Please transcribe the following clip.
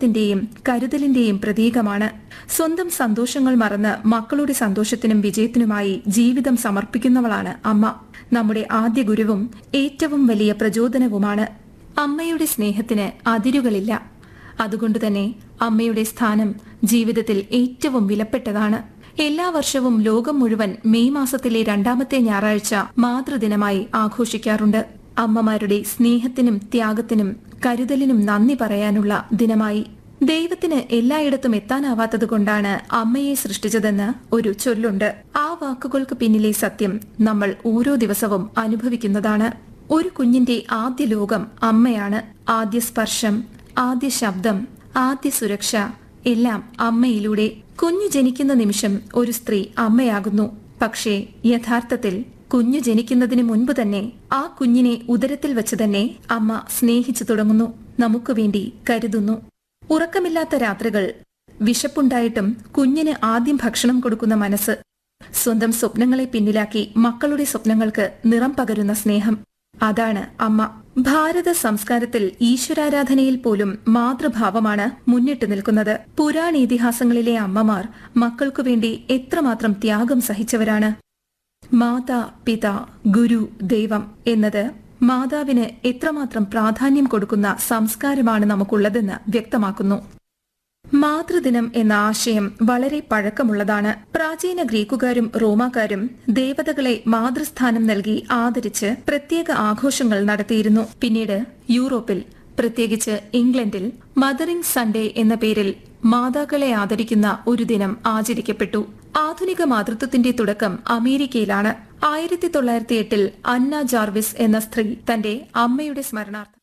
ത്യാഗത്തിന്റെയും കരുതലിന്റെയും പ്രതീകമാണ് സ്വന്തം സന്തോഷങ്ങൾ മറന്ന് മക്കളുടെ സന്തോഷത്തിനും വിജയത്തിനുമായി ജീവിതം സമർപ്പിക്കുന്നവളാണ് അമ്മ നമ്മുടെ ആദ്യ ഗുരുവും ഏറ്റവും വലിയ പ്രചോദനവുമാണ് അമ്മയുടെ സ്നേഹത്തിന് അതിരുകളില്ല അതുകൊണ്ടുതന്നെ അമ്മയുടെ സ്ഥാനം ജീവിതത്തിൽ ഏറ്റവും വിലപ്പെട്ടതാണ് എല്ലാ വർഷവും ലോകം മുഴുവൻ മെയ് മാസത്തിലെ രണ്ടാമത്തെ ഞായറാഴ്ച മാതൃദിനമായി ആഘോഷിക്കാറുണ്ട് അമ്മമാരുടെ സ്നേഹത്തിനും ത്യാഗത്തിനും കരുതലിനും നന്ദി പറയാനുള്ള ദിനമായി ദൈവത്തിന് എല്ലായിടത്തും എത്താനാവാത്തതുകൊണ്ടാണ് അമ്മയെ സൃഷ്ടിച്ചതെന്ന് ഒരു ചൊല്ലുണ്ട് ആ വാക്കുകൾക്ക് പിന്നിലെ സത്യം നമ്മൾ ഓരോ ദിവസവും അനുഭവിക്കുന്നതാണ് ഒരു കുഞ്ഞിന്റെ ആദ്യ ലോകം അമ്മയാണ് ആദ്യ സ്പർശം ആദ്യ ശബ്ദം ആദ്യ സുരക്ഷ എല്ലാം അമ്മയിലൂടെ കുഞ്ഞു ജനിക്കുന്ന നിമിഷം ഒരു സ്ത്രീ അമ്മയാകുന്നു പക്ഷേ യഥാർത്ഥത്തിൽ കുഞ്ഞു ജനിക്കുന്നതിന് മുൻപ് തന്നെ ആ കുഞ്ഞിനെ ഉദരത്തിൽ വെച്ച് തന്നെ അമ്മ സ്നേഹിച്ചു തുടങ്ങുന്നു നമുക്ക് വേണ്ടി കരുതുന്നു ഉറക്കമില്ലാത്ത രാത്രികൾ വിശപ്പുണ്ടായിട്ടും കുഞ്ഞിന് ആദ്യം ഭക്ഷണം കൊടുക്കുന്ന മനസ്സ് സ്വന്തം സ്വപ്നങ്ങളെ പിന്നിലാക്കി മക്കളുടെ സ്വപ്നങ്ങൾക്ക് നിറം പകരുന്ന സ്നേഹം അതാണ് അമ്മ ഭാരത സംസ്കാരത്തിൽ ഈശ്വരാരാധനയിൽ പോലും മാതൃഭാവമാണ് മുന്നിട്ട് നിൽക്കുന്നത് പുരാണേതിഹാസങ്ങളിലെ അമ്മമാർ മക്കൾക്കു വേണ്ടി എത്രമാത്രം ത്യാഗം സഹിച്ചവരാണ് മാതാ പിത ഗുരു ദൈവം എന്നത് മാതാവിന് എത്രമാത്രം പ്രാധാന്യം കൊടുക്കുന്ന സംസ്കാരമാണ് നമുക്കുള്ളതെന്ന് വ്യക്തമാക്കുന്നു മാതൃദിനം എന്ന ആശയം വളരെ പഴക്കമുള്ളതാണ് പ്രാചീന ഗ്രീക്കുകാരും റോമാക്കാരും ദേവതകളെ മാതൃസ്ഥാനം നൽകി ആദരിച്ച് പ്രത്യേക ആഘോഷങ്ങൾ നടത്തിയിരുന്നു പിന്നീട് യൂറോപ്പിൽ പ്രത്യേകിച്ച് ഇംഗ്ലണ്ടിൽ മദറിംഗ് സൺഡേ എന്ന പേരിൽ മാതാക്കളെ ആദരിക്കുന്ന ഒരു ദിനം ആചരിക്കപ്പെട്ടു ആധുനിക മാതൃത്വത്തിന്റെ തുടക്കം അമേരിക്കയിലാണ് ആയിരത്തി തൊള്ളായിരത്തി എട്ടിൽ അന്ന ജാർവിസ് എന്ന സ്ത്രീ തന്റെ അമ്മയുടെ സ്മരണാർത്ഥം